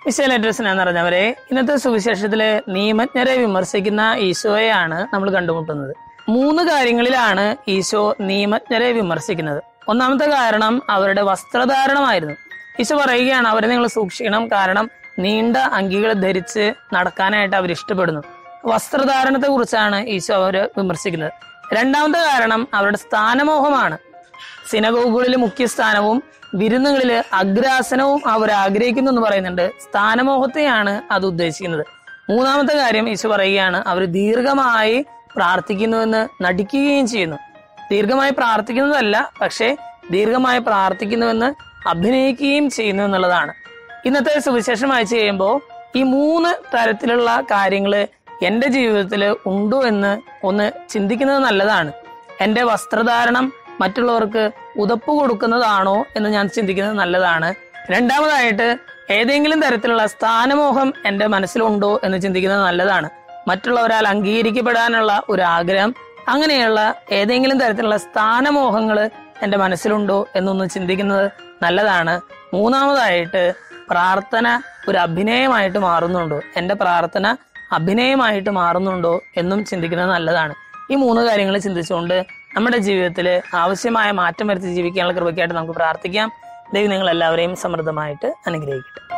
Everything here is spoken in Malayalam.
വിശാലേറ്റേഴ്സിനെ നിറഞ്ഞവരെ ഇന്നത്തെ സുവിശേഷത്തിലെ നിയമജ്ഞരെ വിമർശിക്കുന്ന ഈശോയെയാണ് നമ്മൾ കണ്ടുമുട്ടുന്നത് മൂന്ന് കാര്യങ്ങളിലാണ് ഈശോ നിയമജ്ഞരെ വിമർശിക്കുന്നത് ഒന്നാമത്തെ കാരണം അവരുടെ വസ്ത്രധാരണമായിരുന്നു ഈശോ പറയുകയാണ് അവരെ നിങ്ങൾ സൂക്ഷിക്കണം കാരണം നീണ്ട അങ്കികൾ ധരിച്ച് നടക്കാനായിട്ട് അവർ ഇഷ്ടപ്പെടുന്നു വസ്ത്രധാരണത്തെ കുറിച്ചാണ് ഈശോ അവരെ വിമർശിക്കുന്നത് രണ്ടാമത്തെ കാരണം അവരുടെ സ്ഥാനമോഹമാണ് സിനഗോഗുകളിൽ മുഖ്യ സ്ഥാനവും വിരുന്നുകളിൽ അഗ്രാസനവും അവർ ആഗ്രഹിക്കുന്നു എന്ന് പറയുന്നുണ്ട് സ്ഥാനമോഹത്തെയാണ് അത് ഉദ്ദേശിക്കുന്നത് മൂന്നാമത്തെ കാര്യം ഈശോ പറയുകയാണ് അവർ ദീർഘമായി പ്രാർത്ഥിക്കുന്നുവെന്ന് നടിക്കുകയും ചെയ്യുന്നു ദീർഘമായി പ്രാർത്ഥിക്കുന്നതല്ല പക്ഷേ ദീർഘമായി പ്രാർത്ഥിക്കുന്നുവെന്ന് അഭിനയിക്കുകയും ചെയ്യുന്നു എന്നുള്ളതാണ് ഇന്നത്തെ സുവിശേഷം വായിച്ചു കഴിയുമ്പോൾ ഈ മൂന്ന് തരത്തിലുള്ള കാര്യങ്ങൾ എൻ്റെ ജീവിതത്തിൽ ഉണ്ടോ എന്ന് ഒന്ന് ചിന്തിക്കുന്നത് നല്ലതാണ് എൻ്റെ വസ്ത്രധാരണം മറ്റുള്ളവർക്ക് ഉതപ്പ് കൊടുക്കുന്നതാണോ എന്ന് ഞാൻ ചിന്തിക്കുന്നത് നല്ലതാണ് രണ്ടാമതായിട്ട് ഏതെങ്കിലും തരത്തിലുള്ള സ്ഥാനമോഹം എൻ്റെ മനസ്സിലുണ്ടോ എന്ന് ചിന്തിക്കുന്നത് നല്ലതാണ് മറ്റുള്ളവരാൽ അംഗീകരിക്കപ്പെടാനുള്ള ഒരു ആഗ്രഹം അങ്ങനെയുള്ള ഏതെങ്കിലും തരത്തിലുള്ള സ്ഥാനമോഹങ്ങൾ എൻ്റെ മനസ്സിലുണ്ടോ എന്നൊന്ന് ചിന്തിക്കുന്നത് നല്ലതാണ് മൂന്നാമതായിട്ട് പ്രാർത്ഥന ഒരു അഭിനയമായിട്ട് മാറുന്നുണ്ടോ എൻ്റെ പ്രാർത്ഥന അഭിനയമായിട്ട് മാറുന്നുണ്ടോ എന്നും ചിന്തിക്കുന്നത് നല്ലതാണ് ഈ മൂന്ന് കാര്യങ്ങൾ ചിന്തിച്ചുകൊണ്ട് നമ്മുടെ ജീവിതത്തിൽ ആവശ്യമായ മാറ്റം വരുത്തി ജീവിക്കാനുള്ള കൃപയ്ക്കായിട്ട് നമുക്ക് പ്രാർത്ഥിക്കാം ദൈവം നിങ്ങൾ എല്ലാവരെയും സമൃദ്ധമായിട്ട് അനുഗ്രഹിക്കട്ടെ